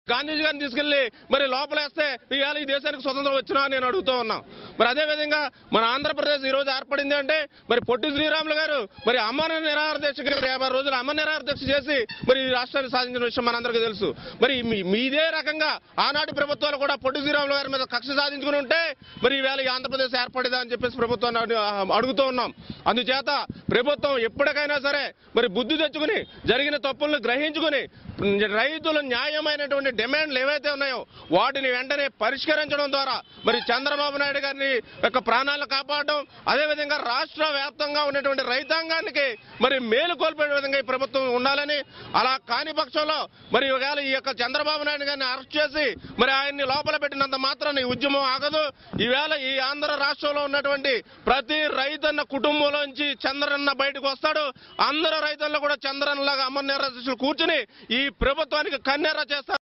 గాంధీజీ గారిని తీసుకెళ్లి మరి లోపలేస్తే ఇవాళ ఈ దేశానికి స్వతంత్రం వచ్చినా అని నేను అడుగుతూ ఉన్నాం మరి అదే విధంగా మన ఆంధ్రప్రదేశ్ ఈ రోజు ఏర్పడింది అంటే మరి పొట్టి శ్రీరాములు గారు మరి అమ్మ నిరాహార దీక్షకి మరి యాభై రోజులు అమ్మ నిరాహార దీక్ష చేసి మరి ఈ రాష్ట్రాన్ని సాధించిన విషయం మనందరికీ తెలుసు మరి మీ- మీదే రకంగా ఆనాటి ప్రభుత్వాలు కూడా పొట్టి శ్రీరాములు గారి మీద కక్ష సాధించుకుని ఉంటే మరి ఈవేళ ఈ ఆంధ్రప్రదేశ్ ఏర్పడేదా అని చెప్పేసి ప్రభుత్వాన్ని అడు- అడుగుతూ ఉన్నాం అందుచేత ప్రభుత్వం ఎప్పటికైనా సరే మరి బుద్ధి తెచ్చుకుని జరిగిన తప్పులను గ్రహించుకుని రైతుల న్యాయమైనటువంటి డిమాండ్లు ఏవైతే ఉన్నాయో వాటిని వెంటనే పరిష్కరించడం ద్వారా మరి చంద్రబాబు నాయుడు గారిని యొక్క ప్రాణాలను కాపాడడం అదేవిధంగా రాష్ట్ర వ్యాప్తంగా ఉన్నటువంటి రైతాంగానికి మరి మేలు కోల్పోయే విధంగా ఈ ప్రభుత్వం ఉండాలని అలా కాని పక్షంలో మరి ఒకవేళ ఈ యొక్క చంద్రబాబు నాయుడు గారిని అరెస్ట్ చేసి మరి ఆయన్ని లోపల పెట్టినంత మాత్రాన ఈ ఉద్యమం ఆగదు ఈవేళ ఈ ఆంధ్ర రాష్ట్రంలో ఉన్నటువంటి ప్రతి రైతన్న కుటుంబంలోంచి చంద్రన్న బయటకు వస్తాడు అందరు రైతుల్లో కూడా చంద్రన్నలాగా అమర నిరాశలు కూర్చుని ఈ ప్రభుత్వానికి కన్నెర చేస్తారు